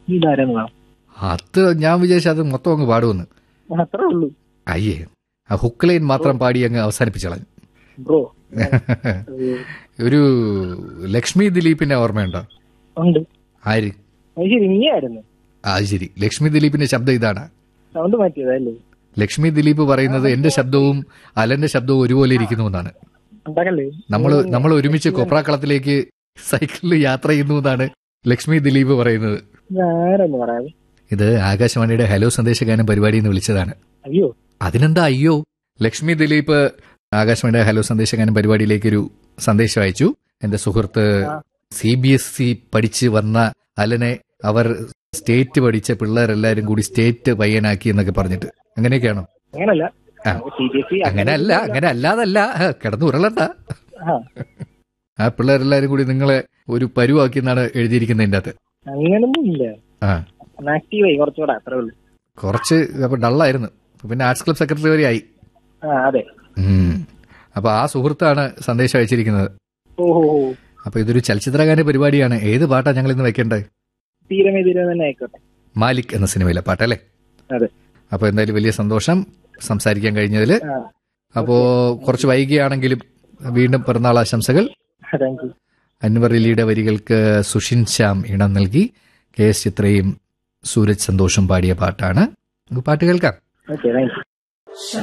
ഇതാരെന്ന് വേണം അത് ഞാൻ വിചാരിച്ചു അത് മൊത്തം അങ്ങ് പാടുമെന്ന് അത്രേ ഉള്ളൂ അയ്യേ ആ ഹുക്ക് ലൈൻ മാത്രം പാടി അങ്ങ് അവസാനിപ്പിച്ചളഞ്ഞു ബ്രോ ഒരു ലക്ഷ്മി ദിലീപിന്റെ ഓർമ്മയുണ്ടോ ഉണ്ട് ആര് അത് ശരി നീ ആയിരുന്നു ആ അത് ശരി ലക്ഷ്മി ദിലീപിന്റെ ശബ്ദം ഇതാണ് സൗണ്ട് മാറ്റിയതല്ലേ ലക്ഷ്മി ദിലീപ് പറയുന്നത് എന്റെ ശബ്ദവും അലന്റെ ശബ്ദവും ഒരുപോലെ ഇരിക്കുന്നു എന്നാണ് ഉണ്ടാക്കല്ലേ നമ്മൾ നമ്മൾ ഒരുമിച്ച് കൊപ്രാക്കളത്തിലേക്ക് സൈക്കിളിൽ യാത്ര ചെയ്യുന്നു എന്നാണ് ലക്ഷ്മി ദിലീപ് പറയുന്നത് ആരെന്ന് പറയാതെ ഇത് ആകാശവാണിയുടെ ഹലോ സന്ദേശഗാനം പരിപാടിയിൽ നിന്ന് വിളിച്ചതാണ് അയ്യോ അതിനെന്താ അയ്യോ ലക്ഷ്മി ദിലീപ് ആകാശവാണിയുടെ ഹലോ സന്ദേശഗാനം പരിപാടിയിലേക്ക് ഒരു സന്ദേശം അയച്ചു എന്റെ സുഹൃത്ത് സി ബി എസ് ഇ പഠിച്ച് വന്ന അലനെ അവർ സ്റ്റേറ്റ് പഠിച്ച പിള്ളേരെല്ലാരും കൂടി സ്റ്റേറ്റ് പയ്യനാക്കി എന്നൊക്കെ പറഞ്ഞിട്ട് അങ്ങനെയൊക്കെയാണോ അങ്ങനല്ല ആ. സി ബി എസ് ഇ അങ്ങനെ അല്ല അങ്ങനെ അല്ലാതല്ല കിടന്നു ഉരുളണ്ട ആ ആ പിള്ളേരെല്ലാരും കൂടി നിങ്ങളെ ഒരു പരുവാക്കി എന്നാണ് എഴുതിയിരിക്കുന്നതിന്റെ അകത്ത് അങ്ങനൊന്നും ഇല്ല ആ ആക്റ്റീവായി കുറച്ചുകൂടെ അത്രേ ഉള്ളൂ കുറച്ച് അപ്പൊ ഡള്ളായിരുന്നു അപ്പൊ പിന്നെ ആർട്സ് ക്ലബ് സെക്രട്ടറി വരെ ആയി ആ അതെ ഉം. അപ്പൊ ആ സുഹൃത്താണ് സന്ദേശം അയച്ചിരിക്കുന്നത് ഓഹോ ഹോ അപ്പൊ ഇതൊരു ചലച്ചിത്രഗാന പരിപാടിയാണ് ഏത് പാട്ടാ ഞങ്ങൾ ഇന്ന് വെക്കേണ്ടത് തീരമേ തീരമേ തന്നെ ആയിക്കോട്ടെ മാലിക് എന്ന സിനിമയിലെ പാട്ടല്ലേ അതെ അപ്പൊ എന്തായാലും വലിയ സന്തോഷം സംസാരിക്കാൻ കഴിഞ്ഞതിൽ ആ അപ്പോ കുറച്ച് വൈകിയാണെങ്കിലും വീണ്ടും പിറന്നാൾ ആശംസകൾ താങ്ക് യു അൻവർ അലിയുടെ വരികൾക്ക് സുഷിൻ ശ്യാം ഇണം നൽകി കെ എസ് ചിത്രയും സൂരജ് സന്തോഷം പാടിയ പാട്ടാണ് നമുക്ക് പാട്ട് കേൾക്കാം ഓക്കെ താങ്ക് യു